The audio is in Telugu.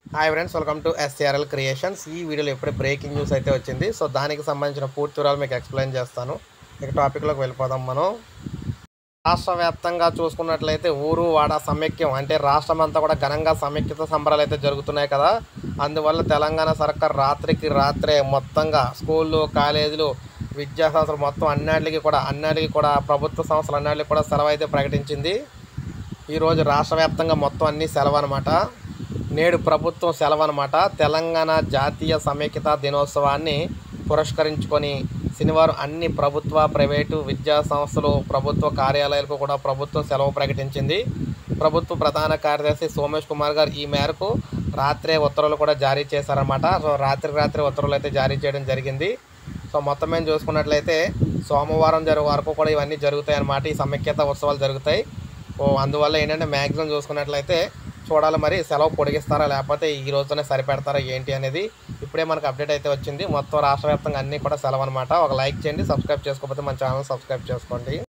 hi friends welcome to SRL creations ఈ వీడియోలో ఇప్పుడే బ్రేకింగ్ న్యూస్ అయితే వచ్చింది సో దానికి సంబంధించిన పూర్తి వివరాలు మీకు ఎక్స్ప్లెయిన్ చేస్తాను ఇక టాపిక్లోకి వెళ్ళిపోదాం మనం రాష్ట్ర వ్యాప్తంగా చూసుకున్నట్లయితే ఊరు వాడ సమైక్యం అంటే రాష్ట్రం అంతా కూడా ఘనంగా సమైక్యత సంబరాలు అయితే జరుగుతున్నాయి కదా అందువల్ల తెలంగాణ సర్కార్ రాత్రికి రాత్రే మొత్తంగా స్కూళ్ళు కాలేజీలు విద్యా సంస్థలు మొత్తం అన్నిటికీ కూడా అన్నిటికీ కూడా ప్రభుత్వ సంస్థలు అన్నిటికీ కూడా సెలవు అయితే ప్రకటించింది ఈరోజు రాష్ట్ర వ్యాప్తంగా మొత్తం అన్ని సెలవు అనమాట నేడు ప్రభుత్వం సెలవు అనమాట తెలంగాణ జాతీయ సమైక్యత దినోత్సవాన్ని పురస్కరించుకొని శనివారం అన్ని ప్రభుత్వ ప్రైవేటు విద్యా సంస్థలు ప్రభుత్వ కార్యాలయాలకు కూడా ప్రభుత్వం సెలవు ప్రకటించింది ప్రభుత్వ ప్రధాన కార్యదర్శి సోమేష్ కుమార్ గారు ఈ మేరకు రాత్రే ఉత్తర్వులు కూడా జారీ చేశారన్నమాట సో రాత్రి రాత్రి ఉత్తర్వులు అయితే జారీ చేయడం జరిగింది సో మొత్తం మేము చూసుకున్నట్లయితే సోమవారం జరుగు వరకు కూడా ఇవన్నీ జరుగుతాయి అన్నమాట ఈ సమైక్యత ఉత్సవాలు జరుగుతాయి ఓ అందువల్ల ఏంటంటే మ్యాక్సిమం చూసుకున్నట్లయితే చూడాలి మరి సెలవు పొడిగిస్తారా లేకపోతే ఈ రోజునే సరిపెడతారా ఏంటి అనేది ఇప్పుడే మనకు అప్డేట్ అయితే వచ్చింది మొత్తం రాష్ట్ర వ్యాప్తంగా అన్నీ కూడా సెలవు అనమాట ఒక లైక్ చేయండి సబ్స్క్రైబ్ చేసుకోకపోతే మన ఛానల్ సబ్స్క్రైబ్ చేసుకోండి